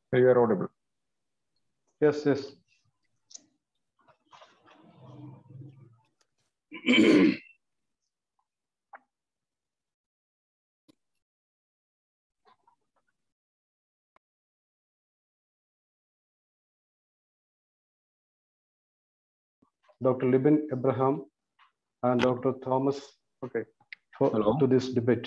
You are audible. Yes, yes. Dr. Libin Abraham and Dr. Thomas, okay, for, Hello. to this debate.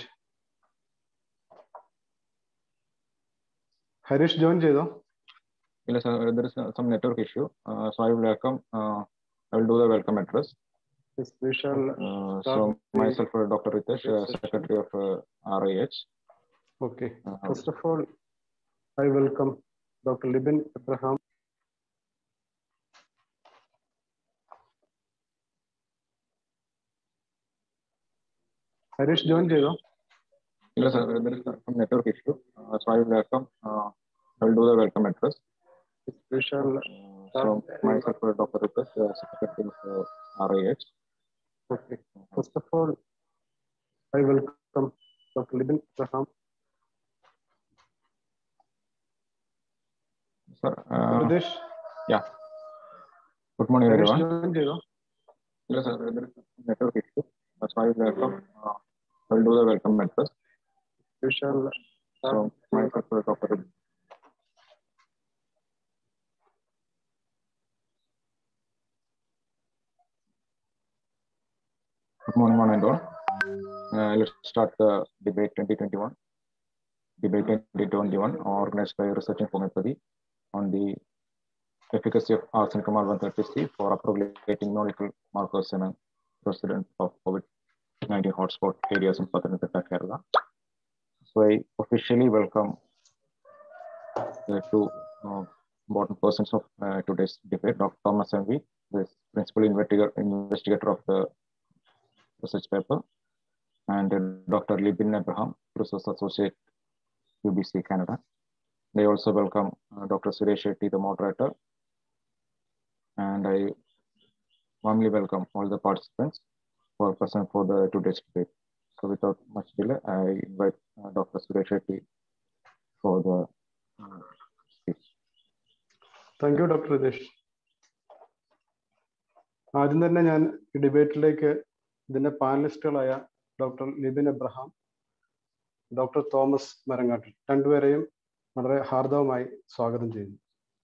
Harish join ചെയ്തോ Yes, sir, there is uh, some network issue. Uh, so I will welcome, uh, I will do the welcome address. Yes, we shall Uh, start so with the- myself, uh, Dr. Ritesh, uh, Secretary of uh, RIH. Okay. Uh, First of all, I welcome Dr. Libin Abraham. Harish join ചെയ്തോ yes, sir, there is uh, some network issue. Uh, so I will welcome, uh, I will do the welcome address. We shall Uh, so myself, uh, Dr. Ritesh, uh, Secretary of uh, RIH. Okay. First of all, I welcome Dr. Libin Abraham. Sir, uh, Pradesh, yeah. Good morning, Harish everyone. Join ചെയ്തോ Yes, sir, there is a network issue. Uh, so I will welcome, uh, I will do the welcome address. We shall So myself, uh, Dr. Ritesh. Good morning, one and all. Uh, let's start the debate 2021. Debate 2021 organized by Research and Homeopathy on the efficacy of arsenicum 130C for upregulating molecular markers in a resident of COVID-19 hotspot areas in Pathanamthitta, Kerala. So I officially welcome the two uh, important persons of uh, today's debate, Dr. Thomas MV, the principal investigator, investigator of the research paper, and uh, Dr. Libin Abraham, Research Associate, UBC Canada. They also welcome uh, Dr. Suresh Shetty, the moderator, and I warmly welcome all the participants who are present for the today's debate. So without much delay, I invite uh, Dr. Suresh Shetty for the uh, speech. Thank you doctor Ratheesh ആദ്യം തന്നെ ഞാൻ ഈ ഡിബേറ്റിലേക്ക് ഇതിന്റെ പാനലിസ്റ്റുകളായ doctor Libin Abraham doctor Thomas Marangattil രണ്ടുപേരെയും വളരെ ഹാർദവമായി സ്വാഗതം ചെയ്യുന്നു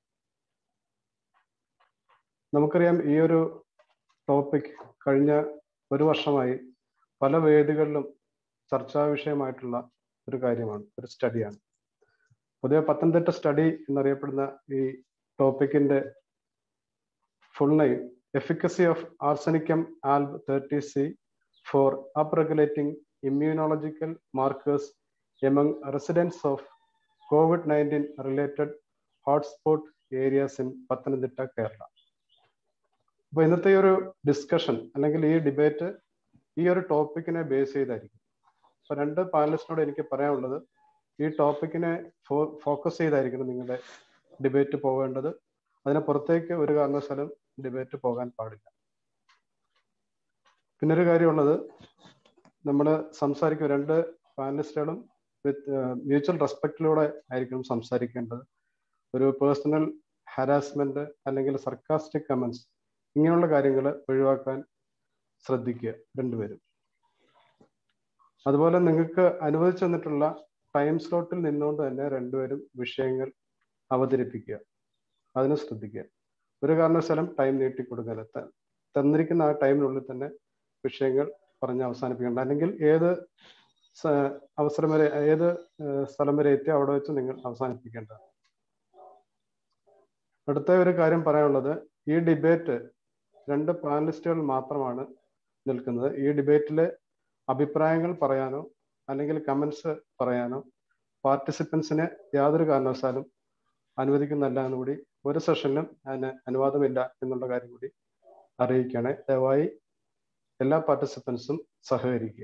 നമുക്കറിയാം ഈ ഒരു ടോപ്പിക് കഴിഞ്ഞ ഒരു വർഷമായി പല വേദികളിലും ചർച്ചാ വിഷയമായിട്ടുള്ള ഒരു കാര്യമാണ് ഒരു സ്റ്റഡിയാണ് പൊതുവെ പത്തനംതിട്ട സ്റ്റഡി എന്നറിയപ്പെടുന്ന ഈ ടോപ്പിക്കിന്റെ full name efficacy of arsenicum alb thirty C for up regulating immunological markers among residents of Covid nineteen related hotspot areas in Pathanamthitta Kerala അപ്പൊ ഇന്നത്തെ ഈ ഒരു ഡിസ്കഷൻ അല്ലെങ്കിൽ ഈ ഡിബേറ്റ് ഈ ഒരു ടോപ്പിക്കിനെ ബേസ് ചെയ്തായിരിക്കും അപ്പൊ രണ്ട് പാനലിസ്റ്റിനോട് എനിക്ക് പറയാനുള്ളത് ഈ ടോപ്പിക്കിനെ ഫോക്കസ് ചെയ്തായിരിക്കണം നിങ്ങളുടെ ഡിബേറ്റ് പോകേണ്ടത് അതിന് പുറത്തേക്ക് ഒരു കാരണവശാലും ഡിബേറ്റ് പോകാൻ പാടില്ല പിന്നെ ഒരു കാര്യമുള്ളത് നമ്മൾ സംസാരിക്കും രണ്ട് പാനലിസ്റ്റുകളും വിത്ത് മ്യൂച്വൽ റെസ്പെക്റ്റിലൂടെ ആയിരിക്കണം സംസാരിക്കേണ്ടത് ഒരു പേഴ്സണൽ ഹാരാസ്മെന്റ് അല്ലെങ്കിൽ സർക്കാസ്റ്റിക് കമന്റ്സ് ഇങ്ങനെയുള്ള കാര്യങ്ങൾ ഒഴിവാക്കാൻ ശ്രദ്ധിക്കുക രണ്ടുപേരും അതുപോലെ നിങ്ങൾക്ക് അനുവദിച്ചു തന്നിട്ടുള്ള ടൈം സ്ലോട്ടിൽ നിന്നുകൊണ്ട് തന്നെ രണ്ടുപേരും വിഷയങ്ങൾ അവതരിപ്പിക്കുക അതിന് ശ്രദ്ധിക്കുക ഒരു കാരണവശാലും ടൈം നീട്ടിക്കൊടുക്കരുത് ത- തന്നിരിക്കുന്ന ആ ടൈമിനുള്ളിൽ തന്നെ വിഷയങ്ങൾ പറഞ്ഞ് അവസാനിപ്പിക്കേണ്ട അല്ലെങ്കിൽ ഏത് സ- അവസരം വരെ ഏത് ഏഹ് സ്ഥലം വരെ എത്തി അവിടെ വെച്ച് നിങ്ങൾ അവസാനിപ്പിക്കേണ്ടതാണ് അടുത്ത ഒരു കാര്യം പറയാനുള്ളത് ഈ ഡിബേറ്റ് രണ്ട് പാനലിസ്റ്റുകൾ മാത്രമാണ് നിൽക്കുന്നത് ഈ ഡിബേറ്റിലെ അഭിപ്രായങ്ങൾ പറയാനോ അല്ലെങ്കിൽ കമന്റ്സ് പറയാനോ പാർട്ടിസിപ്പൻസിനെ യാതൊരു കാരണവശാലും അനുവദിക്കുന്നല്ല എന്നുകൂടി ഒരു സെഷനിലും അതിന് അനുവാദമില്ല എന്നുള്ള കാര്യം കൂടി അറിയിക്കണേ ദയവായി എല്ലാ പാർട്ടിസിപ്പൻസും സഹകരിക്കുക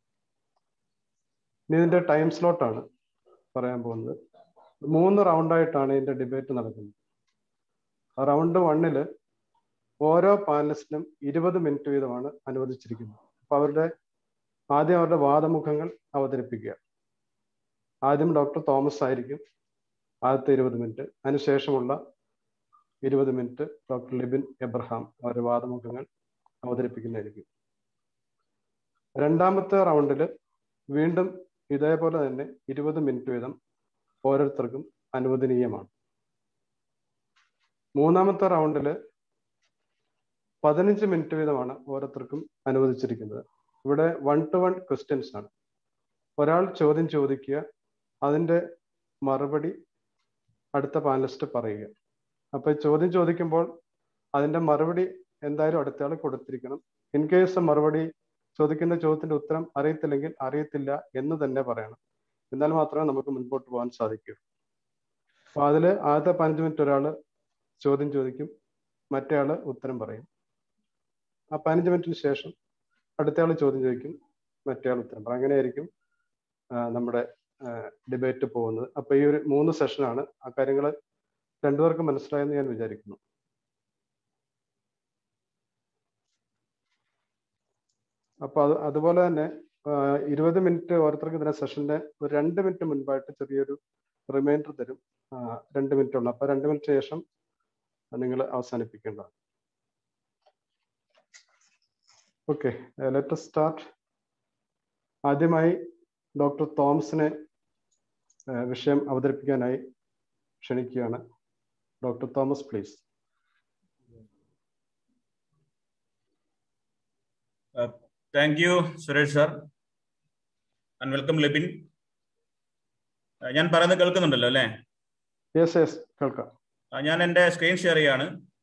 ഇനി ഇതിന്റെ ടൈം സ്ലോട്ടാണ് പറയാൻ പോകുന്നത് മൂന്ന് റൗണ്ടായിട്ടാണ് ഇതിന്റെ ഡിബേറ്റ് നടക്കുന്നത് റൗണ്ട് വണ്ണില് ഓരോ പാനലിസ്റ്റിനും ഇരുപത് മിനിറ്റ് വീതമാണ് അനുവദിച്ചിരിക്കുന്നത് അപ്പൊ അവരുടെ ആദ്യം അവരുടെ വാദമുഖങ്ങൾ അവതരിപ്പിക്കുക ആദ്യം ഡോക്ടർ തോമസ് ആയിരിക്കും ആദ്യത്തെ ഇരുപത് മിനിറ്റ് അതിനുശേഷമുള്ള ഇരുപത് മിനിറ്റ് ഡോക്ടർ ലിബിൻ എബ്രഹാം അവരുടെ വാദമുഖങ്ങൾ അവതരിപ്പിക്കുന്നതായിരിക്കും രണ്ടാമത്തെ റൗണ്ടിൽ വീണ്ടും ഇതേപോലെ തന്നെ ഇരുപത് മിനിറ്റ് വീതം ഓരോരുത്തർക്കും അനുവദനീയമാണ് മൂന്നാമത്തെ റൗണ്ടിൽ പതിനഞ്ച് മിനിറ്റ് വീതമാണ് ഓരോരുത്തർക്കും അനുവദിച്ചിരിക്കുന്നത് ഇവിടെ വൺ ടു വൺ ക്വസ്റ്റ്യൻസ് ആണ് ഒരാൾ ചോദ്യം ചോദിക്കുക അതിൻ്റെ മറുപടി അടുത്ത പാനലിസ്റ്റ് പറയുക അപ്പൊ ചോദ്യം ചോദിക്കുമ്പോൾ അതിന്റെ മറുപടി എന്തായാലും അടുത്തയാൾ കൊടുത്തിരിക്കണം ഇൻ കേസ് മറുപടി ചോദിക്കുന്ന ചോദ്യത്തിന്റെ ഉത്തരം അറിയത്തില്ലെങ്കിൽ അറിയത്തില്ല എന്ന് തന്നെ പറയണം എന്നാൽ മാത്രമേ നമുക്ക് മുൻപോട്ട് പോകാൻ സാധിക്കൂ അപ്പൊ അതില് ആദ്യത്തെ പതിനഞ്ച് മിനിറ്റ് ഒരാള് ചോദ്യം ചോദിക്കും മറ്റേ ആള് ഉത്തരം പറയും ആ പതിനഞ്ച് മിനിറ്റിന് ശേഷം അടുത്തയാൾ ചോദ്യം ചോദിക്കും മറ്റേ ആൾ ഉത്തരം പറയും അങ്ങനെയായിരിക്കും നമ്മുടെ ഡിബേറ്റ് പോകുന്നത് അപ്പൊ ഈ ഒരു മൂന്ന് സെഷനാണ് ആ കാര്യങ്ങൾ രണ്ടുപേർക്കും മനസ്സിലായെന്ന് ഞാൻ വിചാരിക്കുന്നു അപ്പൊ അത് അതുപോലെ തന്നെ ഇരുപത് മിനിറ്റ് ഓരോരുത്തർക്ക് ഇതിനെ സെഷന്റെ ഒരു രണ്ട് മിനിറ്റ് മുൻപായിട്ട് ചെറിയൊരു റിമൈൻഡർ തരും രണ്ട് മിനിറ്റ് ഉള്ളു അപ്പൊ രണ്ട് മിനിറ്റ് ശേഷം നിങ്ങൾ അവസാനിപ്പിക്കേണ്ടതാണ് ഓക്കെ ലെറ്റ് സ്റ്റാർട്ട് ആദ്യമായി ഡോക്ടർ തോമസിനെ വിഷയം അവതരിപ്പിക്കാനായി ക്ഷണിക്കുകയാണ് doctor Thomas please thank you Suresh sir and welcome Libin ഞാൻ പറയുന്നത് കേൾക്കുന്നുണ്ടല്ലോ അല്ലേ യെസ് യെസ് കേൾക്കാം ഞാൻ എൻ്റെ സ്ക്രീൻ ഷെയർ ചെയ്യാണ്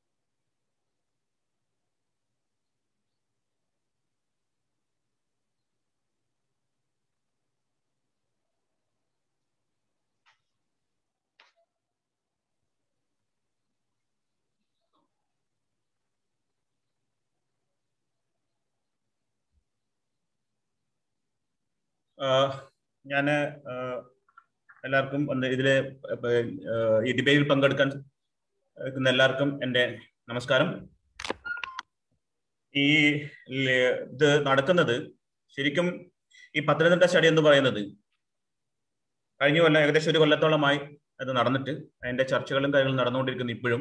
ഞാൻ എല്ലാവർക്കും ഇതിലെ ഈ ഡിബേറ്റിൽ പങ്കെടുക്കാൻ എല്ലാവർക്കും എൻ്റെ നമസ്കാരം ഈ ഇത് നടക്കുന്നത് ശരിക്കും ഈ പത്തനംതിട്ട സ്റ്റഡി എന്ന് പറയുന്നത് കഴിഞ്ഞ കൊല്ലം ഏകദേശം ഒരു കൊല്ലത്തോളമായി അത് നടന്നിട്ട് അതിന്റെ ചർച്ചകളും കാര്യങ്ങളും നടന്നുകൊണ്ടിരിക്കുന്നു ഇപ്പോഴും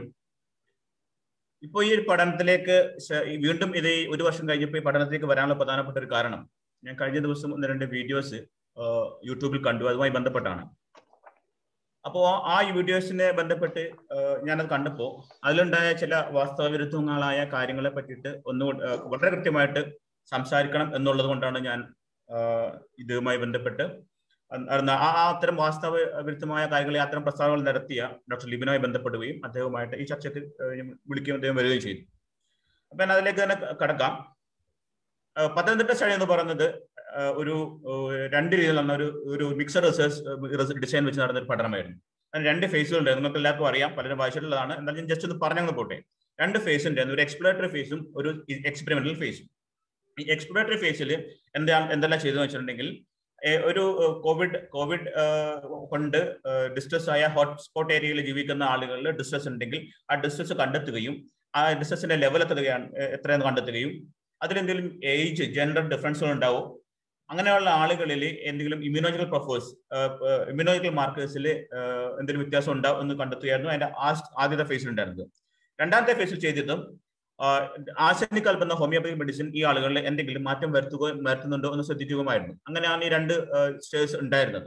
ഇപ്പോൾ ഈ ഒരു പഠനത്തിലേക്ക് വീണ്ടും ഇത് ഒരു വർഷം കഴിഞ്ഞപ്പോൾ ഈ പഠനത്തിലേക്ക് വരാനുള്ള പ്രധാനപ്പെട്ട ഒരു കാരണം ഞാൻ കഴിഞ്ഞ ദിവസം ഒന്ന് രണ്ട് വീഡിയോസ് യൂട്യൂബിൽ കണ്ടു അതുമായി ബന്ധപ്പെട്ടാണ് അപ്പോൾ ആ വീഡിയോസിനെ ബന്ധപ്പെട്ട് ഞാനത് കണ്ടപ്പോൾ അതിലുണ്ടായ ചില വാസ്തവവിരുദ്ധങ്ങളായ കാര്യങ്ങളെ പറ്റിയിട്ട് ഒന്നുകൂടി വളരെ കൃത്യമായിട്ട് സംസാരിക്കണം എന്നുള്ളത് കൊണ്ടാണ് ഞാൻ ഇതുമായി ബന്ധപ്പെട്ട് ആ അത്തരം വാസ്തവ വിരുദ്ധമായ കാര്യങ്ങളെ അത്തരം പ്രസ്താവനകൾ നടത്തിയ ഡോക്ടർ ലിബിനുമായി ബന്ധപ്പെടുകയും അദ്ദേഹവുമായിട്ട് ഈ ചർച്ചയ്ക്ക് വിളിക്കുകയും അദ്ദേഹം വരികയും ചെയ്തു അപ്പൊ ഞാൻ അതിലേക്ക് തന്നെ കടക്കാം പത്തനംതിട്ട സ്റ്റഡി എന്ന് പറയുന്നത് ഒരു രണ്ട് രീതിയിലുള്ള ഒരു ഒരു മിക്സഡ് റിസേർച്ച് ഡിസൈൻ വെച്ച് നടന്ന ഒരു പഠനമായിരുന്നു അതിന് രണ്ട് ഫേസുകൾ ഉണ്ടായിരുന്നു നിങ്ങൾക്ക് എല്ലാവർക്കും അറിയാം പലരും വായിച്ചിട്ടുള്ളതാണ് എന്നാൽ ഞാൻ ജസ്റ്റ് ഒന്ന് പറഞ്ഞു പോട്ടെ രണ്ട് ഫേസ് ഉണ്ടായിരുന്നു ഒരു എക്സ്പ്ലോറേറ്ററി ഫേസും ഒരു എക്സ്പെരിമെന്റൽ ഫേസും ഈ എക്സ്പ്ലോറേറ്ററി ഫേസിൽ എന്താ എന്തെല്ലാം ചെയ്തെന്ന് വെച്ചിട്ടുണ്ടെങ്കിൽ ഒരു കോവിഡ് കോവിഡ് കൊണ്ട് ഡിസ്ട്രസ് ആയ ഹോട്ട്സ്പോട്ട് ഏരിയയിൽ ജീവിക്കുന്ന ആളുകളിൽ ഡിസ്ട്രസ് ഉണ്ടെങ്കിൽ ആ ഡിസ്ട്രസ് കണ്ടെത്തുകയും ആ ഡിസ്ട്രസിന്റെ ലെവൽ എത്തുകയാണ് എത്രയെന്ന് കണ്ടെത്തുകയും അതിലെന്തെങ്കിലും ഏജ് ജെൻഡർ ഡിഫറൻസുകൾ ഉണ്ടാവോ അങ്ങനെയുള്ള ആളുകളിൽ എന്തെങ്കിലും ഇമ്മ്യൂണോജിക്കൽ പ്രൊഫേഴ്സ് ഇമ്മ്യൂണോജിക്കൽ മാർക്കേഴ്സിൽ എന്തെങ്കിലും വ്യത്യാസം ഉണ്ടാവും എന്ന് കണ്ടെത്തുകയായിരുന്നു അതിന്റെ ആദ്യത്തെ ഫേസിൽ ഉണ്ടായിരുന്നത് രണ്ടാമത്തെ ഫേസിൽ ചെയ്തതും ആശനിക് കൽപ്പുന്ന ഹോമിയോപ്പതി മെഡിസിൻ ഈ ആളുകളിൽ എന്തെങ്കിലും മാറ്റം വരുത്തുക വരുത്തുന്നുണ്ടോ എന്ന് ശ്രദ്ധിക്കുകയുമായിരുന്നു അങ്ങനെയാണ് ഈ രണ്ട് സ്റ്റേഴ്സ് ഉണ്ടായിരുന്നത്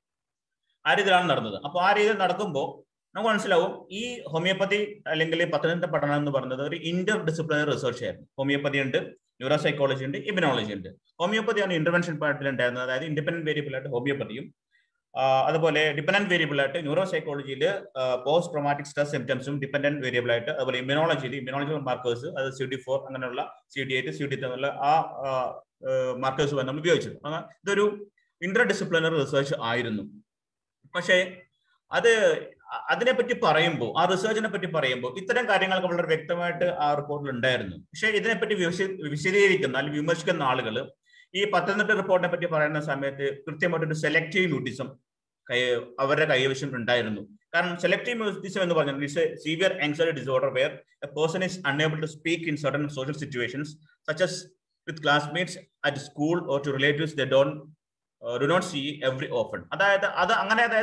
ആ രീതിയിലാണ് നടന്നത് അപ്പോൾ ആ രീതിയിൽ നടക്കുമ്പോൾ നമുക്ക് മനസ്സിലാവും ഈ ഹോമിയോപ്പതി അല്ലെങ്കിൽ പത്തനംതിട്ട പഠനം എന്ന് പറയുന്നത് ഒരു ഇന്റർ ഡിസിപ്ലിനറി റിസർച്ച് ആയിരുന്നു ഹോമിയോപ്പതി ഉണ്ട് ന്യൂറോ സൈക്കോളജി ഉണ്ട് ഇമ്യൂണോളജി ഉണ്ട് ഹോമിയോപ്പതിയാണ് ഇന്റർവെൻഷൻ പാർട്ടിൽ ഉണ്ടായിരുന്നത് അതായത് ഇൻഡിപെൻഡന്റ് വേരിയബിൾ ആയിട്ട് ഹോമിയോപ്പതിയും അതുപോലെ ഡിപെൻഡന്റ് വേരിയബിൾ ആയിട്ട് ന്യൂറോ സൈക്കോളജിയിൽ പോസ്റ്റ് ട്രോമാറ്റിക് സ്ട്രെസ് സിംറ്റംസും ഡിപെൻഡന്റ് വേരിയബിൾ ആയിട്ട് അതുപോലെ ഇമ്യൂണോളജിയിൽ ഇമ്യൂണോളജിക്കൽ മാർക്കേഴ്സ് അത് സി ഡി ഫോർ അങ്ങനെയുള്ള C D eight C D എന്നുള്ള ആ മാർക്കേഴ്സ് നമ്മൾ ഉപയോഗിച്ചത് ഇതൊരു ഇന്റർ ഡിസിപ്ലിനറി റിസർച്ച് ആയിരുന്നു പക്ഷേ അത് അതിനെപ്പറ്റി പറയുമ്പോൾ ആ റിസർച്ചിനെ പറ്റി പറയുമ്പോൾ ഇത്തരം കാര്യങ്ങളൊക്കെ വളരെ വ്യക്തമായിട്ട് ആ റിപ്പോർട്ടിൽ ഉണ്ടായിരുന്നു പക്ഷേ ഇതിനെപ്പറ്റി വിശദീകരിക്കുന്ന അല്ലെങ്കിൽ വിമർശിക്കുന്ന ആളുകൾ ഈ പത്തനംതിട്ട റിപ്പോർട്ടിനെ പറ്റി പറയുന്ന സമയത്ത് കൃത്യമായിട്ടൊരു സെലക്റ്റീവ് മ്യൂട്ടിസം കൈ അവരുടെ കൈവശം ഉണ്ടായിരുന്നു കാരണം സെലക്റ്റീവ് മ്യൂട്ടിസം എന്ന് പറഞ്ഞാൽ it's a severe anxiety disorder where a person is unable to speak in certain social situations such as with classmates at school or to relatives they don't do not see every often അതായത് അത് അങ്ങനെ അതായത്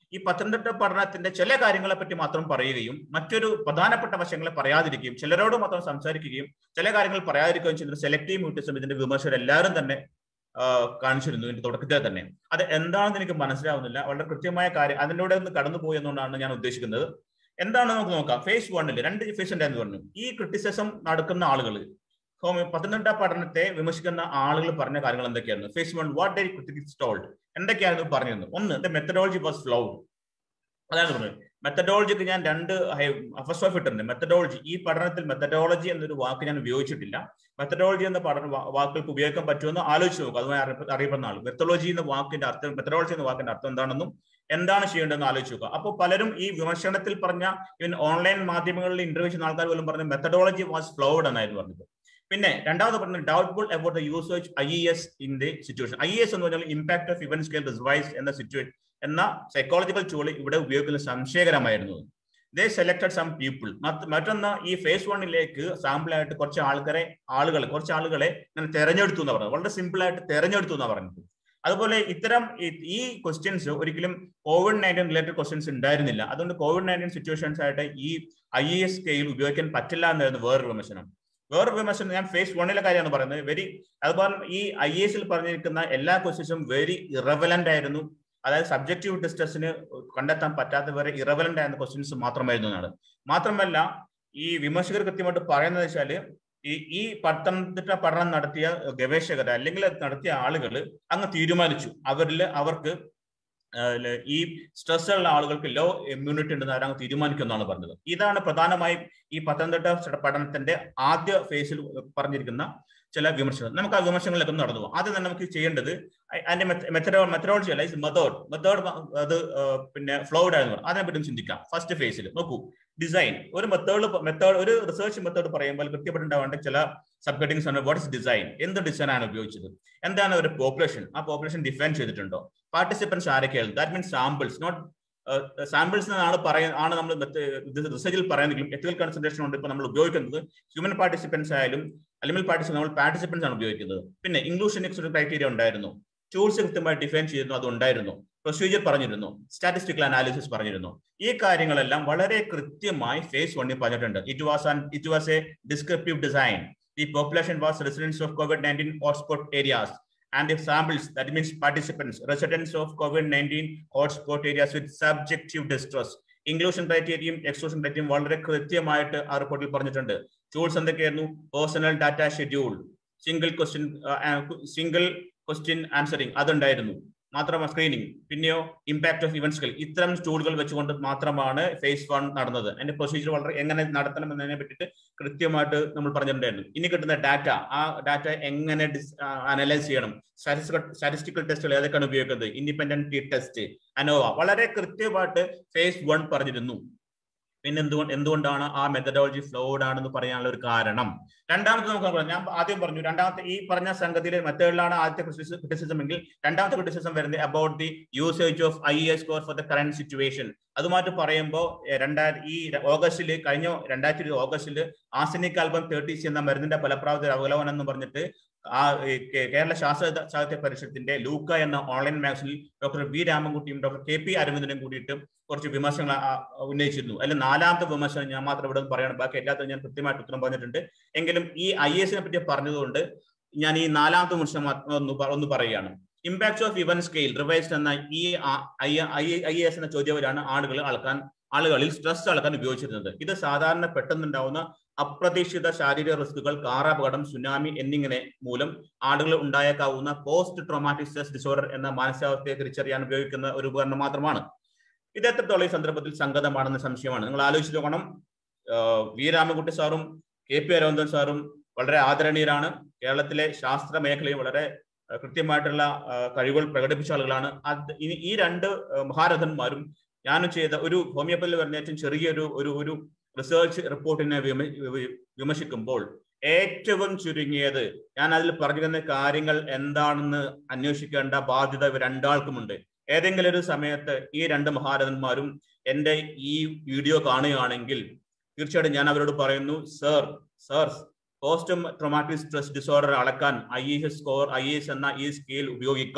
ഈ പത്തനംതിട്ട പഠനത്തിന്റെ ചില കാര്യങ്ങളെ പറ്റി മാത്രം പറയുകയും മറ്റൊരു പ്രധാനപ്പെട്ട വശങ്ങളെ പറയാതിരിക്കുകയും ചിലരോട് മാത്രം സംസാരിക്കുകയും ചില കാര്യങ്ങൾ പറയാതിരിക്കുകയും ചെയ്യുന്ന സെലക്റ്റീവ് മ്യൂട്ടിസം ഇതിന്റെ വിമർശകർ എല്ലാവരും തന്നെ കാണിച്ചിരുന്നു ഇതിന്റെ തുടക്കത്തിൽ തന്നെ അത് എന്താണെന്ന് എനിക്ക് മനസ്സിലാവുന്നില്ല വളരെ കൃത്യമായ കാര്യം അതിലൂടെ ഒന്ന് കടന്നുപോയി എന്നുകൊണ്ടാണ് ഞാൻ ഉദ്ദേശിക്കുന്നത് എന്താണ് നമുക്ക് നോക്കാം ഫേസ് വണ്ണിൽ രണ്ട് ഫേസ് ഉണ്ടായിരുന്നു പറഞ്ഞു ഈ ക്രിറ്റിസിസം നടക്കുന്ന ആളുകൾ പത്തനംതിട്ട പഠനത്തെ വിമർശിക്കുന്ന ആളുകൾ പറഞ്ഞ കാര്യങ്ങൾ എന്തൊക്കെയായിരുന്നു phase one what they critics told എന്തൊക്കെയായിരുന്നു പറഞ്ഞിരുന്നത് ഒന്ന് ദ മെത്തഡോളജി വാസ് ഫ്ലൗഡ് അതാണ് പറഞ്ഞത് മെത്തഡോളജിക്ക് ഞാൻ രണ്ട് ഫസ്റ്റ് ഓഫ് ഇട്ടുണ്ട് മെത്തഡോളജി ഈ പഠനത്തിൽ മെത്തഡോളജി എന്നൊരു വാക്ക് ഞാൻ ഉപയോഗിച്ചിട്ടില്ല മെത്തഡോളജി എന്ന പഠന വാക്കുകൾക്ക് ഉപയോഗിക്കാൻ പറ്റുമെന്ന് ആലോചിച്ച് നോക്കുക അതുമായി അറിയപ്പെടുന്ന ആൾ മെത്തഡോളജി എന്ന വാക്കിന്റെ അർത്ഥം മെത്തഡോളജി എന്ന വാക്കിന്റെ അർത്ഥം എന്താണെന്നും എന്താണ് ചെയ്യേണ്ടതെന്ന് ആലോചിച്ച് നോക്കുക അപ്പോൾ പലരും ഈ വിമർശനത്തിൽ പറഞ്ഞ ഇവൻ ഓൺലൈൻ മാധ്യമങ്ങളിൽ ഇന്റർവ്യൂ ചെയ്യുന്ന ആൾക്കാർ പോലും പറഞ്ഞ മെത്തഡോളജി വാസ് ഫ്ലൗഡ് എന്നായിരുന്നു പറഞ്ഞത് പിന്നെ രണ്ടാമത് പറഞ്ഞത് doubtful about the usage I S in the situation I S എന്ന് പറഞ്ഞാൽ impact of event scale revised എന്ന സിറ്റുവേഷൻ എന്ന സൈക്കോളജിക്കൽ ടൂൾ ഇവിടെ ഉപയോഗിക്കുന്നത് സംശയകരമായിരുന്നു ദേ സെലക്ടഡ് സം പീപ്പിൾ മറ്റൊന്ന് ഈ ഫേസ് വണ്ണിലേക്ക് സാമ്പിൾ ആയിട്ട് കുറച്ച് ആൾക്കാരെ ആളുകളെ കുറച്ച് ആളുകളെ ഇങ്ങനെ തെരഞ്ഞെടുത്തു എന്ന് പറഞ്ഞത് വളരെ സിമ്പിൾ ആയിട്ട് തെരഞ്ഞെടുത്തു എന്നാണ് പറഞ്ഞത് അതുപോലെ ഇത്തരം ഈ ക്വസ്റ്റ്യൻസ് ഒരിക്കലും കോവിഡ് നയൻറ്റീൻ റിലേറ്റഡ് ക്വസ്റ്റ്യൻസ് ഉണ്ടായിരുന്നില്ല അതുകൊണ്ട് കോവിഡ് നയൻറ്റീൻ സിറ്റുവേഷൻസ് ആയിട്ട് ഈ ഐ എസ് സ്കെയിൽ ഉപയോഗിക്കാൻ പറ്റില്ല എന്നായിരുന്നു വേറൊരു വിമർശനം വേറൊരു വിമർശനം ഞാൻ ഫേസ് വണ്ണിലെ കാര്യമാണ് പറയുന്നത് വെരി അതുപോലെ ഈ ഐ എസിൽ പറഞ്ഞിരിക്കുന്ന എല്ലാ ക്വസ്റ്റ്യൻസും വെരി ഇറവലന്റ് ആയിരുന്നു അതായത് സബ്ജക്റ്റീവ് ഡിസ്റ്റൻസിന് കണ്ടെത്താൻ പറ്റാത്ത വരെ ഇറവലന്റ് ആയിരുന്ന ക്വസ്റ്റ്യൻസ് മാത്രമായിരുന്നു എന്നാണ് മാത്രമല്ല ഈ വിമർശകർ കൃത്യമായിട്ട് പറയുന്നത് വെച്ചാൽ ഈ ഈ പത്തനംതിട്ട പഠനം നടത്തിയ ഗവേഷകർ അല്ലെങ്കിൽ നടത്തിയ ആളുകൾ അങ്ങ് തീരുമാനിച്ചു അവരിൽ അവർക്ക് ഈ സ്ട്രെസ് ഉള്ള ആളുകൾക്ക് ലോ ഇമ്മ്യൂണിറ്റി ഉണ്ടെന്ന് അവരങ്ങ് തീരുമാനിക്കുമെന്നാണ് പറഞ്ഞത് ഇതാണ് പ്രധാനമായും ഈ പത്തനംതിട്ട പഠനത്തിന്റെ ആദ്യ ഫേസിൽ പറഞ്ഞിരിക്കുന്ന ചില വിമർശനം നമുക്ക് ആ വിമർശനങ്ങളിലേക്ക് നടന്നു പോകാം ആദ്യം തന്നെ നമുക്ക് ചെയ്യേണ്ടത് അതിന്റെ മെത്തഡോ മെത്തഡോളജി അല്ല മെത്തേഡ് മെത്തേഡ് അത് പിന്നെ ഫ്ലോഡ് ആയിരുന്നു അതിനെ പറ്റി ചിന്തിക്കാം ഫസ്റ്റ് ഫേസിൽ നോക്കൂ ഡിസൈൻ ഒരു മെത്തേഡ് മെത്തേഡ് ഒരു റിസർച്ച് മെത്തേഡ് പറയുമ്പോൾ കൃത്യപ്പെട്ടുണ്ടാവേണ്ട ചില സബ് ഹെഡിങ്സ് ആണ് വാട്ട് ഇസ് ഡിസൈൻ എന്ത് ഡിസൈൻ ആണ് ഉപയോഗിച്ചത് എന്താണ് ഒരു പോപ്പുലേഷൻ ആ പോപ്പുലേഷൻ ഡിഫൈൻ ചെയ്തിട്ടുണ്ടോ പാർട്ടിസിപ്പൻസ് ആരൊക്കെയാണ് that means samples not samples എന്നാണ് പറയുന്നത് ആണ് നമ്മൾ റിസർച്ചിൽ പറയുന്നെങ്കിലും എത്തിക്കൽ കൺസെൻട്രേഷൻ കൊണ്ട് ഇപ്പൊ നമ്മൾ ഉപയോഗിക്കുന്നത് ഹ്യൂമൻ പാർട്ടിസിപ്പൻസ് ആയാലും അലിമൽ പാർട്ടിസിപ്പൻ നമ്മൾ പാർട്ടിസിപ്പൻസ് ആണ് ഉപയോഗിക്കുന്നത് പിന്നെ ഇംഗ്ലീഷ് ഒരു ക്രൈറ്റീരിയ ഉണ്ടായിരുന്നു ടൂൾസ് കൃത്യമായി ഡിഫൈൻ ചെയ്തിരുന്നു അത് ഉണ്ടായിരുന്നു പ്രൊസീജിയർ പറഞ്ഞിരുന്നു സ്റ്റാറ്റിസ്റ്റിക്കൽ അനാലിസിസ് പറഞ്ഞിരുന്നു ഈ കാര്യങ്ങളെല്ലാം വളരെ കൃത്യമായി ഫേസ് വണ്ണിൽ പറഞ്ഞിട്ടുണ്ട് it was an it was a descriptive design the population was residents of Covid nineteen hotspot areas and the samples, that means participants, residents of COVID-19 hotspot areas with subjective distress. Inclusion ക്രൈറ്റീരിയയും exclusion ക്രൈറ്റീരിയയും വളരെ കൃത്യമായിട്ട് ആ റിപ്പോർട്ടിൽ പറഞ്ഞിട്ടുണ്ട് tools എന്തൊക്കെയായിരുന്നു personal data schedule single question single question answering അതുണ്ടായിരുന്നു മാത്രമാണ് സ്ക്രീനിങ് പിന്നെയോ ഇമ്പാക്ട് ഓഫ് ഇവന്റ് സ്കിൽ ഇത്തരം ടൂളുകൾ വെച്ചുകൊണ്ട് മാത്രമാണ് ഫേസ് വൺ നടന്നത് അതിന്റെ പ്രൊസീജിയർ വളരെ എങ്ങനെ നടത്തണം എന്നതിനെ പറ്റിയിട്ട് കൃത്യമായിട്ട് നമ്മൾ പറഞ്ഞിട്ടുണ്ടായിരുന്നു ഇനി കിട്ടുന്ന ഡാറ്റ ആ ഡാറ്റ എങ്ങനെ അനലൈസ് ചെയ്യണം സ്റ്റാറ്റിസ്റ്റിക്കൽ സ്റ്റാറ്റിസ്റ്റിക്കൽ ടെസ്റ്റുകൾ ഏതൊക്കെയാണ് ഉപയോഗിക്കുന്നത് ഇൻഡിപെൻഡന്റ് ടെസ്റ്റ് അനോവ വളരെ കൃത്യമായിട്ട് ഫേസ് വൺ പറഞ്ഞിരുന്നു പിന്നെ എന്തുകൊണ്ട് എന്തുകൊണ്ടാണ് ആ മെത്തഡോളജി ഫ്ലോഡ് ആണെന്ന് പറയാനുള്ള ഒരു കാരണം രണ്ടാമത്തെ നമുക്ക് പറയാം ഞാൻ ആദ്യം പറഞ്ഞു രണ്ടാമത്തെ ഈ പറഞ്ഞ സംഗതിയിലെ മെത്തേഡിലാണ് ആദ്യത്തെ ക്രിറ്റിസിസം എങ്കിൽ രണ്ടാമത്തെ ക്രിറ്റിസിസം വരുന്നത് about the usage of I S score for the current situation അതുമായിട്ട് പറയുമ്പോൾ രണ്ടായിരം ഈ ഓഗസ്റ്റിൽ കഴിഞ്ഞ രണ്ടായിരത്തി ഇരുപത് ഓഗസ്റ്റിൽ ആസനിക് ആൽബം തേർട്ടി സി എന്ന മരുന്നിന്റെ ഫലപ്രാപ്തി അവലോകനം എന്ന് പറഞ്ഞിട്ട് ആ കേരള ശാസ്ത്ര സാഹിത്യ പരിഷത്തിന്റെ ലൂക്ക എന്ന ഓൺലൈൻ മാഗസിനിൽ ഡോക്ടർ വി രാമൻകുട്ടിയും ഡോക്ടർ കെ പി അരവിന്ദനും കൂടിയിട്ട് കുറച്ച് വിമർശനങ്ങൾ ഉന്നയിച്ചിരുന്നു അതിൽ നാലാമത്തെ വിമർശനം ഞാൻ മാത്രം ഇവിടെ പറയണം ബാക്കി എല്ലാത്തിനും ഞാൻ കൃത്യമായിട്ട് ഉത്തരം പറഞ്ഞിട്ടുണ്ട് എങ്കിലും ഈ ഐ എസിനെ പറ്റി പറഞ്ഞതുകൊണ്ട് ഞാൻ ഈ നാലാമത്തെ വിമർശനം ഒന്ന് ഒന്ന് പറയുകയാണ് impact of event scale revised എന്ന ഈ ഐ എസ് എന്ന ചോദ്യവരാണ് ആളുകൾ അളക്കാൻ ആളുകളിൽ സ്ട്രെസ് അളക്കാൻ ഉപയോഗിച്ചിരുന്നത് ഇത് സാധാരണ പെട്ടെന്നുണ്ടാവുന്ന അപ്രതീക്ഷിത ശാരീരിക റിസ്കുകൾ കാറാപകടം സുനാമി എന്നിങ്ങനെ മൂലം ആളുകൾ ഉണ്ടായേക്കാവുന്ന പോസ്റ്റ് ട്രോമാറ്റിക് സ്ട്രെസ് ഡിസോർഡർ എന്ന മാനസികാവസ്ഥയെ തിരിച്ചറിയാൻ ഉപയോഗിക്കുന്ന ഒരു ഉപകരണം മാത്രമാണ് ഇത് എത്രത്തോളം ഈ സന്ദർഭത്തിൽ സംഗതമാണെന്ന സംശയമാണ് നിങ്ങൾ ആലോചിച്ച് നോക്കണം വി രാമൻകുട്ടി സാറും കെ പി അരവിന്ദൻ സാറും വളരെ ആദരണീയരാണ് കേരളത്തിലെ ശാസ്ത്ര മേഖലയിൽ വളരെ കൃത്യമായിട്ടുള്ള കഴിവുകൾ പ്രകടിപ്പിച്ച ആളുകളാണ് അത് ഇനി ഈ രണ്ട് മഹാരഥന്മാരും ഞാനും ചെയ്ത ഒരു ഹോമിയോപ്പതിയിൽ പറഞ്ഞ ഏറ്റവും ചെറിയൊരു ഒരു ഒരു റിസർച്ച് റിപ്പോർട്ടിനെ വിമർശിക്കുമ്പോൾ ഏറ്റവും ചുരുങ്ങിയത് ഞാൻ അതിൽ പറഞ്ഞിരുന്ന കാര്യങ്ങൾ എന്താണെന്ന് അന്വേഷിക്കേണ്ട ബാധ്യത ഇവർ രണ്ടാൾക്കുമുണ്ട് ഏതെങ്കിലും ഒരു സമയത്ത് ഈ രണ്ട് മഹാരഥന്മാരും എൻ്റെ ഈ വീഡിയോ കാണുകയാണെങ്കിൽ തീർച്ചയായിട്ടും ഞാൻ അവരോട് പറയുന്നു sir sir post traumatic stress disorder അളക്കാൻ I S score I S എന്ന ഈ സ്കെയിൽ ഉപയോഗിക്കാം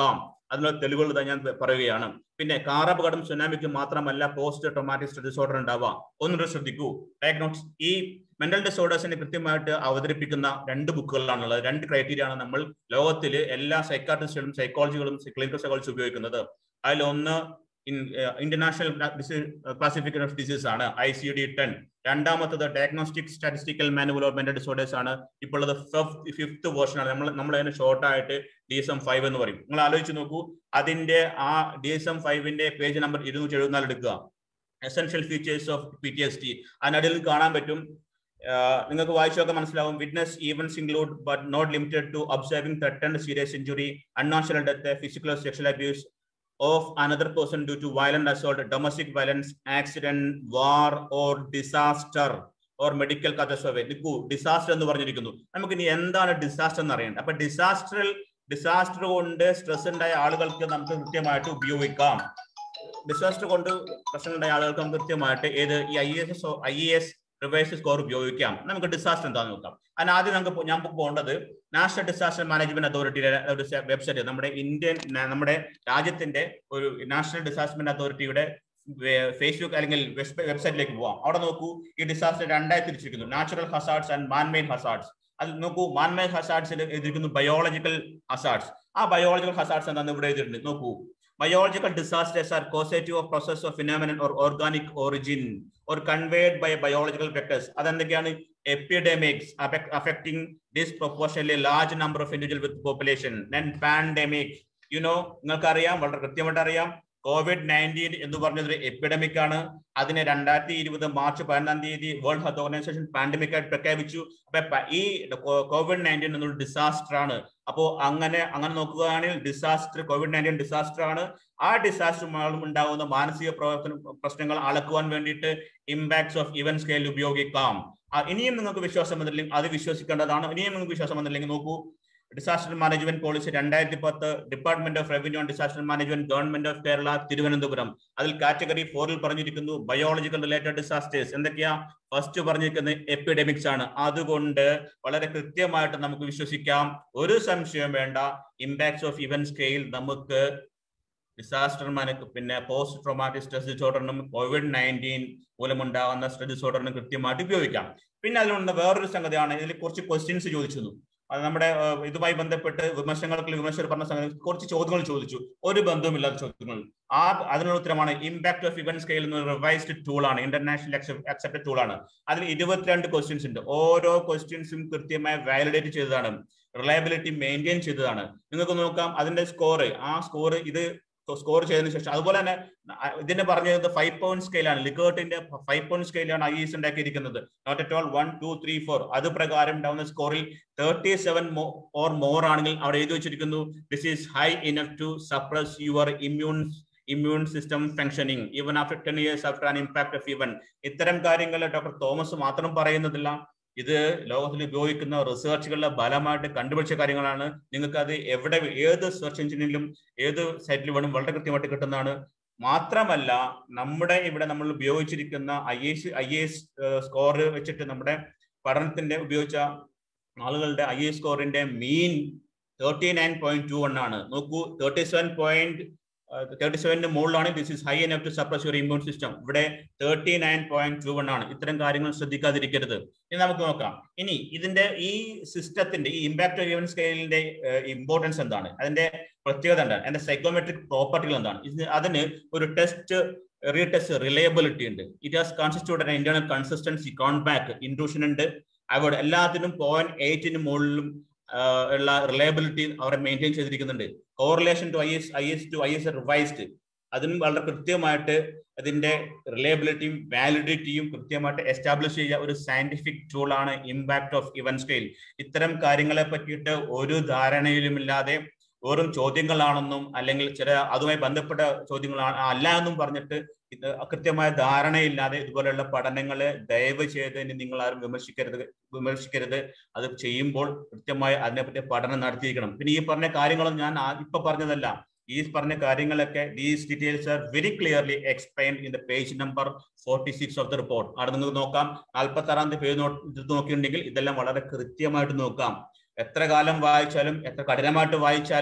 അതിനുള്ള തെളിവുകൾ ഞാൻ പറയുകയാണ് പിന്നെ കാർ അപകടം സുനാമിക്ക് മാത്രമല്ല പോസ്റ്റ് ട്രോമാറ്റിക് ഡിസോർഡർ ഉണ്ടാവാം ഒന്നുകൂടെ ശ്രദ്ധിക്കൂ ഡയഗ്നോസ് ഈ മെന്റൽ ഡിസോർഡേഴ്സിനെ കൃത്യമായിട്ട് അവതരിപ്പിക്കുന്ന രണ്ട് ബുക്കുകളിലാണുള്ളത് രണ്ട് ക്രൈറ്റീരിയ ആണ് നമ്മൾ ലോകത്തിൽ എല്ലാ സൈക്കാട്രിസ്റ്റുകളും സൈക്കോളജികളും ക്ലിനിക്കൽ സൈക്കോളജി ഉപയോഗിക്കുന്നത് അതിൽ ഒന്ന് ഇന്റർനാഷണൽ ക്ലാസിഫിക്കേഷൻ ഓഫ് ഡിസീസ് ആണ് ഐ സി ഡി ടെൻ രണ്ടാമത്തത് diagnostic statistical manual of mental disorders ആണ് ഇപ്പോൾ ഉള്ളത് ഫിഫ്ത്ത് വേർഷൻ ആണ് നമ്മൾ നമ്മൾ അതിന് ഷോർട്ട് ആയിട്ട് ഡി എസ് എം ഫൈവ് എന്ന് പറയും നിങ്ങൾ ആലോചിച്ച് നോക്കൂ അതിന്റെ ആ ഡി എസ് എം ഫൈവിന്റെ പേജ് നമ്പർ ഇരുന്നൂറ്റി എഴുപത്തിനാല് എടുക്കുക essential features of P T S D അതിനടിയിൽ കാണാൻ പറ്റും നിങ്ങൾക്ക് വായിച്ചൊക്കെ മനസ്സിലാവും witness events include but not limited to observing threatened serious injury unnatural death physical sexual abuse of another person due to violent assault, domestic violence, accident, war, or disaster, or medical catastrophe. നിൽക്കൂ disaster എന്ന് പറഞ്ഞിരിക്കുന്നു നമുക്ക് ഇനി എന്താണ് disaster എന്ന് അറിയേണ്ടത് അപ്പൊ ഡിസാസ്റ്ററിൽ disaster കൊണ്ട് സ്ട്രെസ് ഉണ്ടായ ആളുകൾക്ക് നമുക്ക് കൃത്യമായിട്ട് ഉപയോഗിക്കാം ഡിസാസ്റ്റർ കൊണ്ട് പ്രശ്നങ്ങളുണ്ടായ ആളുകൾക്ക് നമുക്ക് കൃത്യമായിട്ട് ഏത് ഈ I S I A S reverse score ഉപയോഗിക്കാം നമുക്ക് ഡിസാസ്റ്റർ എന്താണെന്ന് നോക്കാം അതിന് ആദ്യം നമുക്ക് ഞാൻ പോകേണ്ടത് നാഷണൽ ഡിസാസ്റ്റർ മാനേജ്മെന്റ് അതോറിറ്റിയുടെ ഒരു വെബ്സൈറ്റ് നമ്മുടെ ഇന്ത്യൻ നമ്മുടെ രാജ്യത്തിന്റെ ഒരു നാഷണൽ ഡിസാസ്റ്റർ അതോറിറ്റിയുടെ ഫേസ്ബുക്ക് അല്ലെങ്കിൽ വെബ്സൈറ്റിലേക്ക് പോവാം അവിടെ നോക്കൂ ഈ ഡിസാസ്റ്റർ രണ്ടായി തിരിച്ചിരിക്കുന്നു natural hazards and manmade hazards അതിൽ നോക്കൂ മാൻമെയ്ഡ് ഹസാർഡ്സിൽ എഴുതിയിരിക്കുന്നു ബയോളജിക്കൽ ഹസാർഡ്സ് ആ ബയോളജിക്കൽ ഹസാർഡ്സ് എന്താണെന്ന് ഇവിടെ എഴുതിയിട്ടുണ്ട് നോക്കൂ Biological disasters are causative of process of phenomenon or organic origin or conveyed by biological vectors. അതെന്തൊക്കെയാണ് epidemics affecting disproportionately large number of individual with population. Then pandemic. You know, നിങ്ങൾക്കറിയാം വളരെ കൃത്യമായിട്ട് അറിയാം Covid nineteen എന്ന് പറഞ്ഞത് ഒരു epidemic ആണ് അതിനെ രണ്ടായിരത്തി ഇരുപത് മാർച്ച് പതിനൊന്നാം തീയതി വേൾഡ് ഹെൽത്ത് ഓർഗനൈസേഷൻ പാൻഡമിക് ആയിട്ട് പ്രഖ്യാപിച്ചു അപ്പൊ ഈ കോവിഡ് നയൻറ്റീൻ എന്നുള്ള ഡിസാസ്റ്റർ ആണ് അപ്പോ അങ്ങനെ അങ്ങനെ നോക്കുകയാണെങ്കിൽ ഡിസാസ്റ്റർ കോവിഡ് നയൻറ്റീൻ ഡിസാസ്റ്റർ ആണ് ആ ഡിസാസ്റ്റർ മൂലം ഉണ്ടാകുന്ന മാനസിക പ്രവർത്തന പ്രശ്നങ്ങൾ അളക്കുവാൻ വേണ്ടിയിട്ട് ഇമ്പാക്ട്സ് ഓഫ് ഇവൻ സ്കെയിൽ ഉപയോഗിക്കാം ഇനിയും നിങ്ങൾക്ക് വിശ്വാസം വന്നില്ലെങ്കിൽ അത് വിശ്വസിക്കേണ്ടതാണ് ഇനിയും നിങ്ങൾക്ക് വിശ്വാസം വന്നില്ലെങ്കിൽ നോക്കൂ ഡിസാസ്റ്റർ മാനേജ്മെന്റ് പോളിസി രണ്ടായിരത്തി പത്ത് department of revenue and disaster management government of Kerala Thiruvananthapuram അതിൽ കാറ്റഗറി ഫോറിൽ പറഞ്ഞിരിക്കുന്നു ബയോളജിക്കൽ റിലേറ്റഡ് ഡിസാസ്റ്റേഴ്സ് എന്തൊക്കെയാ ഫസ്റ്റ് പറഞ്ഞിരിക്കുന്നത് എപ്പിഡമിക്സ് ആണ് അതുകൊണ്ട് വളരെ കൃത്യമായിട്ട് നമുക്ക് വിശ്വസിക്കാം ഒരു സംശയം വേണ്ട ഇമ്പാക്ട്സ് ഓഫ് ഇവൻ സ്കെയിൽ നമുക്ക് ഡിസാസ്റ്റർ പിന്നെ പോസ്റ്റ് ട്രോമാറ്റിക് സ്ട്രെസ് ഡിസോർഡറിനും കോവിഡ് നയൻറ്റീൻ മൂലമുണ്ടാകുന്ന സ്ട്രെസ് ഡിസോർഡറിനും കൃത്യമായിട്ട് ഉപയോഗിക്കാം പിന്നെ അതിലുള്ള വേറൊരു സംഗതിയാണ് ഇതിൽ കുറച്ച് ക്വസ്റ്റ്യൻസ് ചോദിച്ചിരുന്നു അത് നമ്മുടെ ഇതുമായി ബന്ധപ്പെട്ട് വിമർശനങ്ങൾക്ക് വിമർശകർ പറഞ്ഞ സംഗതി കുറച്ച് ചോദ്യങ്ങൾ ചോദിച്ചു ഒരു ബന്ധവുമില്ലാത്ത ചോദ്യങ്ങൾ ആ അതിനുള്ള ഉത്തരമാണ് ഇമ്പാക്ട് ഓഫ് ഇവൻ സ്കെയിൽ എന്ന റിവൈസ്ഡ് ടൂൾ ആണ് ഇന്റർനാഷണൽ അക്സെപ്റ്റഡ് ടൂൾ ആണ് അതിൽ ഇരുപത്തിരണ്ട് ക്വസ്റ്റ്യൻസ് ഉണ്ട് ഓരോ ക്വസ്റ്റ്യൻസും കൃത്യമായി വാലിഡേറ്റ് ചെയ്തതാണ് റിലയബിലിറ്റി മെയിൻറ്റെയിൻ ചെയ്തതാണ് നിങ്ങൾക്ക് നോക്കാം അതിന്റെ സ്കോർ ആ സ്കോർ ഇത് സ്കോർ ചെയ്തതിനു ശേഷം അതുപോലെ തന്നെ ഇതിന് പറഞ്ഞത് ഫൈവ് പോയിന്റ് സ്കെയിലാണ് ലിഗേർട്ടിന്റെ ഫൈവ് പോയിന്റ് സ്കെയിലാണ് ഐ എസ് ഉണ്ടാക്കിയിരിക്കുന്നത് not at all one two three four അത് പ്രകാരം ഉണ്ടാവുന്ന സ്കോറിൽ തേർട്ടി സെവൻ ഓർ മോർ ആണെങ്കിൽ അവിടെ എഴുതി വെച്ചിരിക്കുന്നു this is high enough to suppress your immune immune system functioning even after ten years after an impact of event ഇത്തരം കാര്യങ്ങൾ ഡോക്ടർ തോമസ് മാത്രം പറയുന്നതില്ല ഇത് ലോകത്തിൽ ഉപയോഗിക്കുന്ന റിസർച്ചുകളുടെ ഫലമായിട്ട് കണ്ടുപിടിച്ച കാര്യങ്ങളാണ് നിങ്ങൾക്ക് അത് എവിടെ ഏത് സെർച്ച് എഞ്ചിനിലും ഏത് സൈറ്റിൽ വേണം വളരെ കൃത്യമായിട്ട് കിട്ടുന്നതാണ് മാത്രമല്ല നമ്മുടെ ഇവിടെ നമ്മൾ ഉപയോഗിച്ചിരിക്കുന്ന I S I S score വെച്ചിട്ട് നമ്മുടെ പഠനത്തിന്റെ ഉപയോഗിച്ച ആളുകളുടെ ഐ എസ് സ്കോറിന്റെ mean thirty nine point two one ആണ് നോക്കൂ തേർട്ടി സെവൻ പോയിന്റ് തേർട്ടി സെവന്റെ മുകളിലാണ് this is high enough to suppress your immune system ഇവിടെ thirty nine point two one ആണ് ഇത്തരം കാര്യങ്ങൾ ശ്രദ്ധിക്കാതിരിക്കരുത് ഇനി നമുക്ക് നോക്കാം ഇനി ഇതിന്റെ ഈ സിസ്റ്റത്തിന്റെ ഈ ഇമ്പാക്ട് ഓഫ് ഇവൻ സ്കെയിലിന്റെ ഇമ്പോർട്ടൻസ് എന്താണ് അതിന്റെ പ്രത്യേകത എന്താണ് അതിന്റെ സൈക്കോമെട്രിക് പ്രോപ്പർട്ടികൾ എന്താണ് ഇത് അതിന് ഒരു ടെസ്റ്റ് റീടെസ്റ്റ് റിലയബിലിറ്റി ഉണ്ട് it has constitute internal consistency Cronbach intrusion ഉണ്ട് അവിടെ എല്ലാത്തിനും പോയിന്റ് എയ്റ്റിന് മുകളിലും ഉള്ള റിലയബിലിറ്റി അവരെ മെയിൻറ്റെയിൻ ചെയ്തിരിക്കുന്നുണ്ട് correlation to I S I S to I S revised അതിനും വളരെ കൃത്യമായിട്ട് അതിന്റെ റിലയബിലിറ്റിയും വാലിഡിറ്റിയും കൃത്യമായിട്ട് എസ്റ്റാബ്ലിഷ് ചെയ്യുക ഒരു സയന്റിഫിക് ടൂൾ ആണ് ഇമ്പാക്ട് ഓഫ് ഇവൻ സ്കെയിൽ ഇത്തരം കാര്യങ്ങളെ പറ്റിയിട്ട് ഒരു ധാരണയിലുമില്ലാതെ വെറും ചോദ്യങ്ങളാണെന്നും അല്ലെങ്കിൽ ചില അതുമായി ബന്ധപ്പെട്ട ചോദ്യങ്ങളാണ് അല്ല എന്നും പറഞ്ഞിട്ട് ഇത് കൃത്യമായ ധാരണയില്ലാതെ ഇതുപോലെയുള്ള പഠനങ്ങളെ ദയവ് ചെയ്ത് ഇനി നിങ്ങൾ ആരും വിമർശിക്കരുത് വിമർശിക്കരുത് അത് ചെയ്യുമ്പോൾ കൃത്യമായി അതിനെപ്പറ്റി പഠനം നടത്തിയിരിക്കണം പിന്നെ ഈ പറഞ്ഞ കാര്യങ്ങളും ഞാൻ ഇപ്പൊ പറഞ്ഞതല്ല ഈ പറഞ്ഞ കാര്യങ്ങളൊക്കെ these details are very clearly explain in the page number forty six of the report അവിടെ നിങ്ങൾക്ക് നോക്കാം നാൽപ്പത്തി ആറാം തീയതി പേജ് ഇത് നോക്കിയിട്ടുണ്ടെങ്കിൽ ഇതെല്ലാം വളരെ കൃത്യമായിട്ട് നോക്കാം എത്ര കാലം വായിച്ചാലും എത്ര കഠിനമായിട്ട് വായിച്ചാലും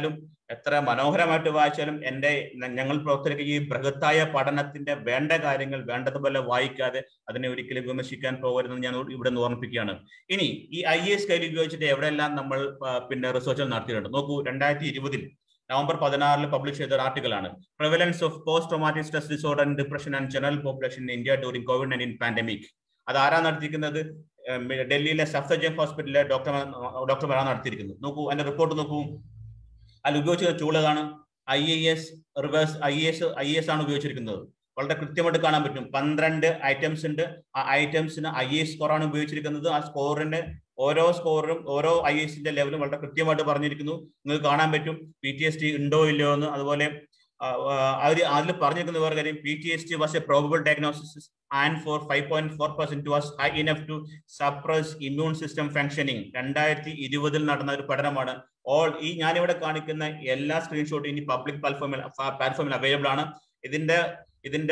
എത്ര മനോഹരമായിട്ട് വായിച്ചാലും എൻ്റെ ഞങ്ങൾ പ്രവർത്തകരിക്ക് ഈ ബൃഹത്തായ പഠനത്തിന്റെ വേണ്ട കാര്യങ്ങൾ വേണ്ടതുപോലെ വായിക്കാതെ അതിനെ ഒരിക്കലും വിമർശിക്കാൻ പോകരുതെന്ന് ഞാൻ ഇവിടെ നിന്ന് ഓർമ്മിപ്പിക്കുകയാണ് ഇനി ഈ ഐ എസ് സ്കെയിൽ ഉപയോഗിച്ചിട്ട് എവിടെയെല്ലാം നമ്മൾ പിന്നെ റിസർച്ചുകൾ നടത്തിയിട്ടുണ്ട് നോക്കൂ രണ്ടായിരത്തി ഇരുപതിൽ നവംബർ പതിനാറിൽ പബ്ലിഷ് ചെയ്ത ആർട്ടിക്കലാണ് prevalence of post traumatic stress disorder and depression and general population in India during Covid nineteen pandemic അത് ആരാ നടത്തിയിരിക്കുന്നത് ഡൽഹിയിലെ സഫ്തർജൻ ഹോസ്പിറ്റലിലെ ഡോക്ടർ ഡോക്ടർമാരാണ് നടത്തിയിരിക്കുന്നത് നോക്കൂ അതിന്റെ റിപ്പോർട്ട് നോക്കൂ അതിൽ ഉപയോഗിച്ച ടൂൾ ഏതാണ് I A S reverse I S I S ആണ് ഉപയോഗിച്ചിരിക്കുന്നത് വളരെ കൃത്യമായിട്ട് കാണാൻ പറ്റും പന്ത്രണ്ട് ഐറ്റംസ് ഉണ്ട് ആ ഐറ്റംസിന് ഐ എസ് സ്കോറാണ് ഉപയോഗിച്ചിരിക്കുന്നത് ആ സ്കോറിന്റെ ഓരോ സ്കോറും ഓരോ ഐ എസിന്റെ ലെവലും വളരെ കൃത്യമായിട്ട് പറഞ്ഞിരിക്കുന്നു നിങ്ങൾക്ക് കാണാൻ പറ്റും പി ടി എസ് ടി ഉണ്ടോ ഇല്ലയോ എന്ന് അതുപോലെ അവർ അതിൽ പറഞ്ഞിരിക്കുന്ന വേറെ കാര്യം P T S T was a probable diagnosis and four five point four percent was high enough to suppress immune system functioning രണ്ടായിരത്തി ഇരുപതിൽ നടന്ന ഒരു പഠനമാണ് ഓൾ ഈ ഞാനിവിടെ കാണിക്കുന്ന എല്ലാ സ്ക്രീൻഷോട്ടും ഇനി പബ്ലിക് പ്ലാറ്റ്ഫോമിൽ പ്ലാറ്റ്ഫോമിൽ അവൈലബിൾ ആണ് ഇതിന്റെ ഇതിന്റെ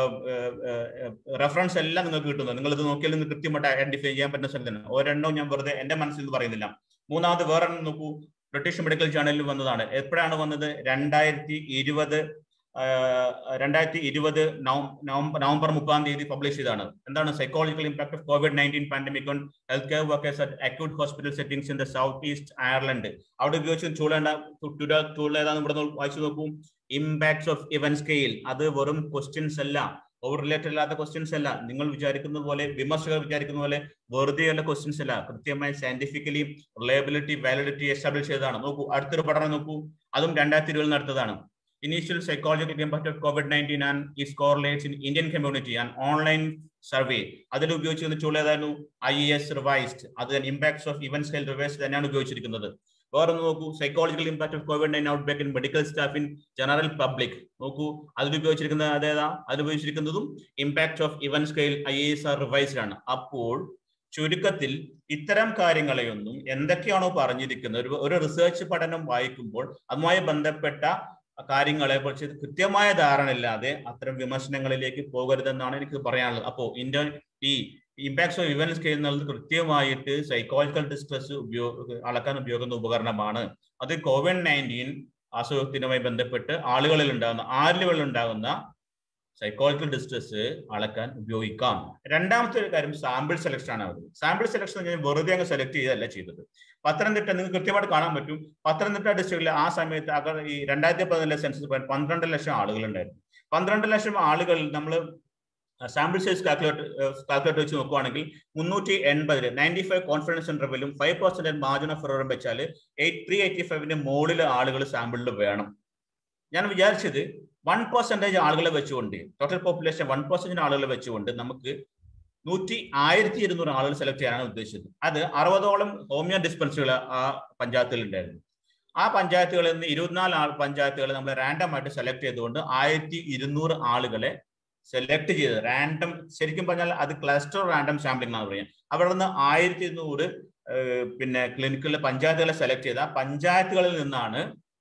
റെഫറൻസ് എല്ലാം നിങ്ങൾക്ക് കിട്ടുന്നത് നിങ്ങൾ ഇത് നോക്കിയാൽ നിങ്ങൾക്ക് കൃത്യമായിട്ട് ഐഡന്റിഫൈ ചെയ്യാൻ പറ്റുന്ന സ്ഥലത്തിന് ഒരെണ്ണവും ഞാൻ വെറുതെ എന്റെ മനസ്സിൽ നിന്ന് പറയുന്നില്ല മൂന്നാമത് വേറെ നോക്കൂ ബ്രിട്ടീഷ് മെഡിക്കൽ ജേണലിൽ വന്നതാണ് എപ്പോഴാണ് വന്നത് രണ്ടായിരത്തി ഇരുപത് രണ്ടായിരത്തി ഇരുപത് നവംബർ നവംബർ മുപ്പതാം തീയതി പബ്ലിഷ് ചെയ്താണ് എന്താണ് psychological impact of Covid nineteen pandemic on health care workers at acute hospital settings in the south east Ireland അവിടെ ഉപയോഗിച്ച് ചൂളേണ്ട ടൂൾ ഏതാണെന്ന് ഇവിടെ വായിച്ചു നോക്കൂ ഇമ്പാക്ട്സ് ഓഫ് ഇവൻ സ്കെയിൽ അത് വെറും ക്വസ്റ്റ്യൻസ് അല്ല ഓവർ റിലേറ്റഡ് അല്ലാത്ത ക്വസ്റ്റ്യൻസ് അല്ല നിങ്ങൾ വിചാരിക്കുന്ന പോലെ വിമർശകർ വിചാരിക്കുന്ന പോലെ വെറുതെയുള്ള ക്വസ്റ്റ്യൻസ് അല്ല കൃത്യമായി സയന്റിഫിക്കലി റിലയബിലിറ്റി വാലിഡിറ്റി എസ്റ്റാബ്ലിഷ് ചെയ്തതാണ് നോക്കൂ അടുത്തൊരു പഠനം നോക്കൂ അതും രണ്ടായിരത്തി ഇരുപതിൽ നടത്തതാണ് initial psychological impact of COVID-19 and its correlates in Indian community and online survey അതിൽ ഉപയോഗിച്ചിരുന്ന ടൂൾ ഏതായിരുന്നു ഐ എസ് റിവൈസ്ഡ് അത് impacts of event scale revised തന്നെയാണ് ഉപയോഗിച്ചിരിക്കുന്നത് വേറെ നോക്കൂ psychological impact of Covid nine outbreak in medical staff in general public നോക്കൂ അതിൽ ഉപയോഗിച്ചിരിക്കുന്നത് അതേതാ അതിൽ ഉപയോഗിച്ചിരിക്കുന്നതും impact of event scale I S R revised ആണ് അപ്പോൾ ചുരുക്കത്തിൽ ഇത്തരം കാര്യങ്ങളെയൊന്നും എന്തൊക്കെയാണോ പറഞ്ഞിരിക്കുന്നത് ഒരു ഒരു റിസർച്ച് പഠനം വായിക്കുമ്പോൾ അതുമായി ബന്ധപ്പെട്ട കാര്യങ്ങളെ കുറിച്ച് കൃത്യമായ ധാരണ ഇല്ലാതെ അത്തരം വിമർശനങ്ങളിലേക്ക് പോകരുതെന്നാണ് എനിക്ക് പറയാനുള്ളത് അപ്പോ ഇന്ത്യ ഈ ഇമ്പാക്ട്സ് ഓഫ് ഇവന്റ് സ്കെയിൽ എന്നുള്ളത് കൃത്യമായിട്ട് സൈക്കോളജിക്കൽ ഡിസ്ട്രസ് ഉപയോഗ അളക്കാൻ ഉപയോഗിക്കുന്ന ഉപകരണമാണ് അത് കോവിഡ് നയൻറ്റീൻ അസുഖത്തിനുമായി ബന്ധപ്പെട്ട് ആളുകളിൽ ഉണ്ടാകുന്ന ആരിലുകളിൽ ഉണ്ടാകുന്ന സൈക്കോളജിക്കൽ ഡിസ്ട്രസ് അളക്കാൻ ഉപയോഗിക്കാം രണ്ടാമത്തെ ഒരു കാര്യം സാമ്പിൾ സെലക്ഷൻ ആണ് വരുന്നത് സാമ്പിൾ സെലക്ഷൻ ഞാൻ വെറുതെ അങ്ങ് സെലക്ട് ചെയ്തല്ല ചെയ്തത് പത്തനംതിട്ട നിങ്ങൾക്ക് കൃത്യമായിട്ട് കാണാൻ പറ്റും പത്തനംതിട്ട ഡിസ്ട്രിക്റ്റിൽ ആ സമയത്ത് അകർ ഈ രണ്ടായിരത്തി പതിനാലിലെ സെൻസസ് പോയാൽ പന്ത്രണ്ട് ലക്ഷം ആളുകൾ ഉണ്ടായിരുന്നു പന്ത്രണ്ട് ലക്ഷം ആളുകൾ നമ്മൾ സാമ്പിൾ സൈസ് കാൽക്കുലേറ്റ് കാൽക്കുലേറ്റ് വെച്ച് നോക്കുവാണെങ്കിൽ മുന്നൂറ്റി എൺപതിൽ നയൻറ്റി ഫൈവ് കോൺഫിഡൻസ് ഇന്റർവെല്ലും ഫൈവ് പെർസെന്റ് മാർജിൻ ഓഫ് എററും വെച്ചാൽ എയ്റ്റ് ത്രീ എയ്റ്റി ഫൈവിന്റെ മുകളിൽ ആളുകൾ സാമ്പിളിൽ വേണം ഞാൻ വിചാരിച്ചത് വൺ പെർസെന്റേജ് ആളുകളെ വെച്ചുകൊണ്ട് ടോട്ടൽ പോപ്പുലേഷൻ വൺ പെർസെന്റേജ് ആളുകളെ വെച്ചുകൊണ്ട് നമുക്ക് നൂറ്റി ആയിരത്തി ഇരുന്നൂറ് ആളുകൾ സെലക്ട് ചെയ്യാനാണ് ഉദ്ദേശിച്ചത് അത് അറുപതോളം ഹോമിയോ ഡിസ്പെൻസറികൾ ആ പഞ്ചായത്തിൽ ഉണ്ടായിരുന്നു ആ പഞ്ചായത്തുകളിൽ നിന്ന് ഇരുപത്തിനാല് ആൾ പഞ്ചായത്തുകൾ നമ്മൾ റാൻഡം ആയിട്ട് സെലക്ട് ചെയ്തുകൊണ്ട് ആയിരത്തി ഇരുന്നൂറ് ആളുകളെ സെലക്ട് ചെയ്തത് റാൻഡം ശരിക്കും പറഞ്ഞാൽ അത് ക്ലസ്റ്റർ റാൻഡം സാമ്പിളിംഗ് എന്നാണ് പറയുക അവിടെ നിന്ന് ആയിരത്തി ഇരുന്നൂറ് പിന്നെ ക്ലിനിക്കുകളിലെ പഞ്ചായത്തുകളെ സെലക്ട് ചെയ്ത പഞ്ചായത്തുകളിൽ നിന്നാണ്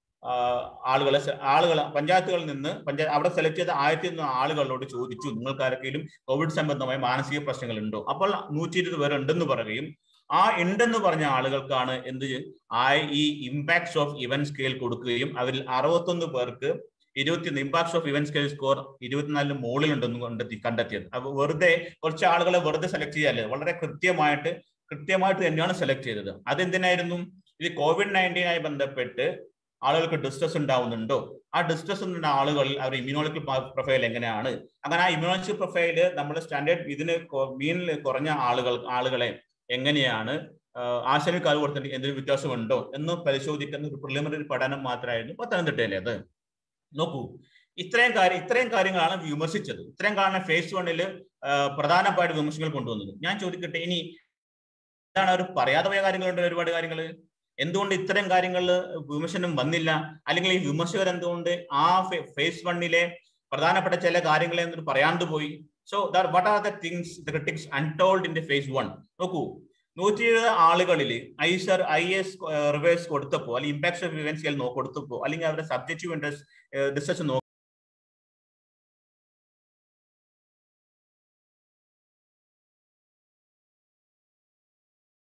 ആളുകളെ ആളുകൾ പഞ്ചായത്തുകളിൽ നിന്ന് പഞ്ചായത്ത് അവിടെ സെലക്ട് ചെയ്ത ആയിരത്തി ഒന്ന് ആളുകളോട് ചോദിച്ചു നിങ്ങൾക്ക് ആർക്കെങ്കിലും കോവിഡ് സംബന്ധമായ മാനസിക പ്രശ്നങ്ങൾ ഉണ്ടോ അപ്പോൾ നൂറ്റി ഇരുപത് പേർ ഉണ്ടെന്ന് പറയുകയും ആ ഉണ്ടെന്ന് പറഞ്ഞ ആളുകൾക്കാണ് എന്ത് ആ ഈ ഇമ്പാക്ട്സ് ഓഫ് ഇവന്റ് സ്കെയിൽ കൊടുക്കുകയും അവരിൽ അറുപത്തൊന്ന് പേർക്ക് ഇരുപത്തി impacts of event scale score ഇരുപത്തിനാലിന് മുകളിലുണ്ടെന്ന് കണ്ടെത്തി കണ്ടെത്തിയത് അപ്പൊ വെറുതെ കുറച്ച് ആളുകളെ വെറുതെ സെലക്ട് ചെയ്യാല്ലേ വളരെ കൃത്യമായിട്ട് കൃത്യമായിട്ട് തന്നെയാണ് സെലക്ട് ചെയ്തത് അതെന്തിനായിരുന്നു ഇത് കോവിഡ് നയൻറ്റീനായി ബന്ധപ്പെട്ട് ആളുകൾക്ക് ഡിസ്ട്രസ് ഉണ്ടാവുന്നുണ്ടോ ആ ഡിസ്ട്രസ് ഉള്ള ആളുകളിൽ അവർ ഇമ്മ്യൂണോളജിക്കൽ പ്രൊഫൈൽ എങ്ങനെയാണ് അങ്ങനെ ആ ഇമ്മ്യൂണോളജിക്കൽ പ്രൊഫൈല് നമ്മൾ സ്റ്റാൻഡേർഡ് ഇതിന് മീനിൽ കുറഞ്ഞ ആളുകൾ ആളുകളെ എങ്ങനെയാണ് ആശയക്കാർ കൊടുത്തിട്ട് എന്തെങ്കിലും വ്യത്യാസമുണ്ടോ എന്ന് പരിശോധിക്കുന്ന ഒരു പ്രിലിമിനറി പഠനം മാത്രമായിരുന്നു പത്തനംതിട്ടയിലെ അത് നോക്കൂ ഇത്രയും കാര്യം ഇത്രയും കാര്യങ്ങളാണ് വിമർശിച്ചത് ഇത്രയും കാരണം ഫേസ് വണ്ണിൽ പ്രധാനമായിട്ട് വിമർശനങ്ങൾ കൊണ്ടുവന്നത് ഞാൻ ചോദിക്കട്ടെ ഇനി എന്താണ് അവർ പറയാതെ പോയ കാര്യങ്ങളുണ്ട് ഒരുപാട് കാര്യങ്ങൾ എന്തുകൊണ്ട് ഇത്തരം കാര്യങ്ങളിൽ വിമർശനം വന്നില്ല അല്ലെങ്കിൽ ഈ വിമർശകർ എന്തുകൊണ്ട് ആ ഫേസ് വണ്ണിലെ പ്രധാനപ്പെട്ട ചില കാര്യങ്ങളെ എന്നിട്ട് പറയാണ്ട് പോയി so what are the things the critics untold in the phase one നോക്കൂ നൂറ്റി ഇരുപത് ആളുകളിൽ I sir I S reverse കൊടുത്തപ്പോ അല്ലെങ്കിൽ ഇമ്പാക്ട് ഓഫ് ഇവന്റ് സ്കെയിൽ കൊടുത്തപ്പോ അല്ലെങ്കിൽ അവരുടെ സബ്ജക്റ്റീവ് ഇൻട്രസ്റ്റ് ഡിസ്കഷൻ